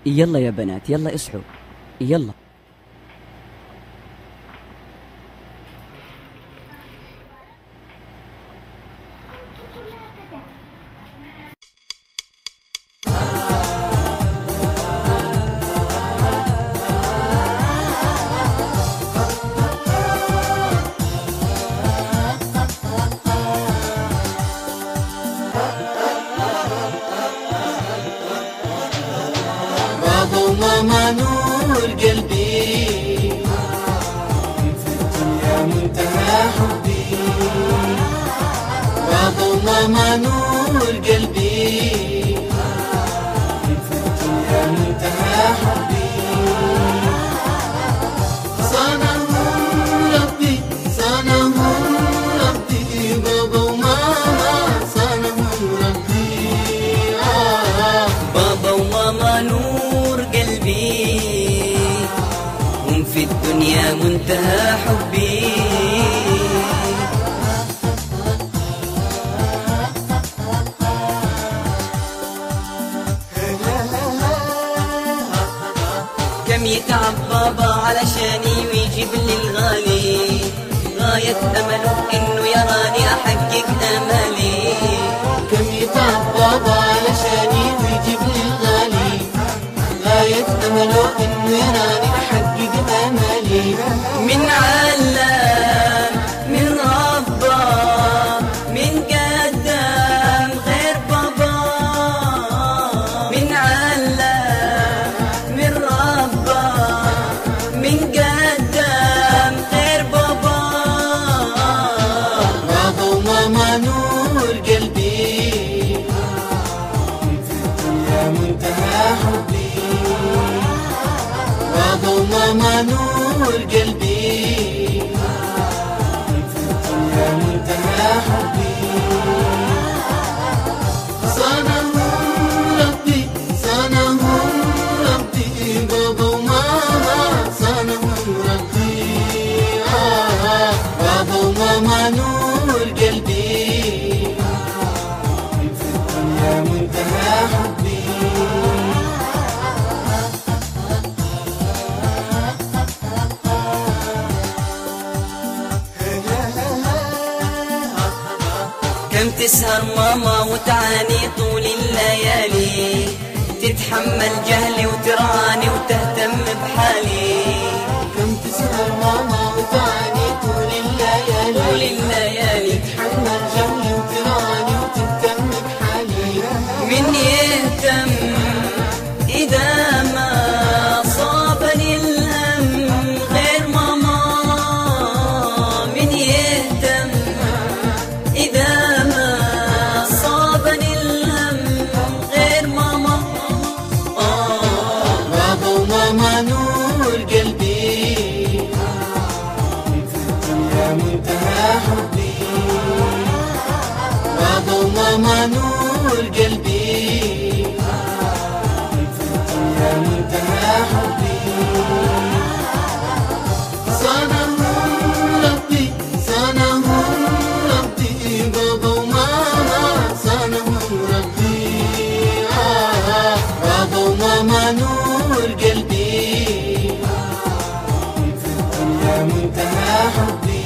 يلا يا بنات يلا اصحوا يلا بابا وماما نور قلبي في الدنيا منتهى حبي بابا وماما نور قلبي في الدنيا منتهى حبي صانهم ربي صانهم ربي بابا وماما صانهم ربي آه بابا وماما نور قلبي هم في الدنيا منتهى حبي كم يتعب بابا علشاني ويجيب لي الغالي غاية أمله إنه يراني أحقق آمالي كم يتعب بابا علشاني ويجيب لي الغالي غاية أمله إنه يراني أحقق آمالي من علام من ربا من قدام غير بابا من علام من ربا من قدام غير بابا بابا وماما نور قلبي في الدنيا منتهى حبي بابا وماما نور قلبي في الدنيا منتهى حبي صانهم ربي صانهم ربي بابا وماما صانهم ربي آه بابا وماما نور قلبي في الدنيا منتهى حبي كم تسهر ماما وتعاني طول الليالي تتحمل جهلي وترعاني وتهتم بحالي كم تسهر ماما وتعاني طول الليالي طول الليالي تحمل جملي وتراني وتهتم بحالي من يهتم إذا ما صابني الهم غير ماما من يهتم إذا ما صابني الهم غير ماما آه بابا وماما نور قلبي في الدنيا منتهى حبي بابا وماما نور قلبي في الدنيا منتهى حبي صانهم ربي صانهم ربي بابا وماما صانهم ربي آه بابا وماما نور قلبي في الدنيا منتهى حبي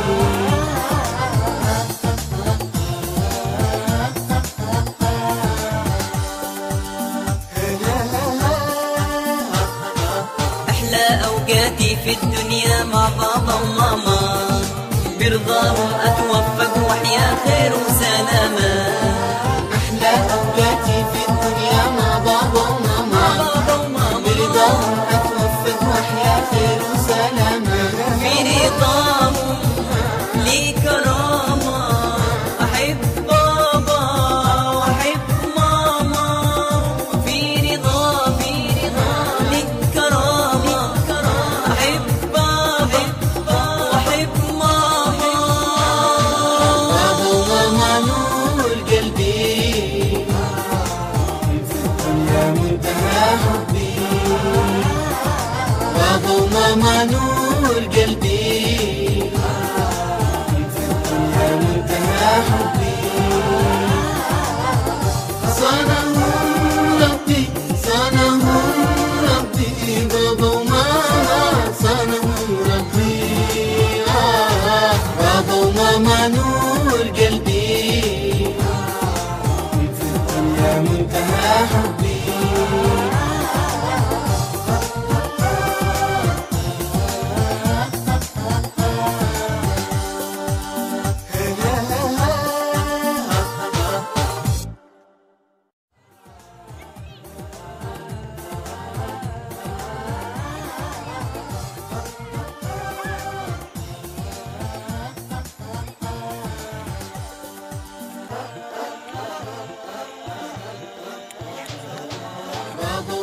أحلى أوقاتي في الدنيا مع بابا وماما برضاهم أتوفق وأحيا خير وسلامة أحلى أوقاتي في الدنيا مع بابا وماما بابا وماما برضاهم أتوفق وأحيا خير وسلامة في رضاهم لي كرامة أحب بابا وأحب ماما في رضا في رضا لي كرامة أحب بابا وأحب ماما بابا وماما نور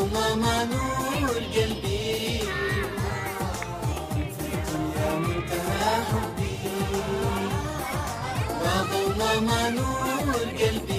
وماما نور قلبي في الدنيا منتهى حبي بابا وماما نور قلبي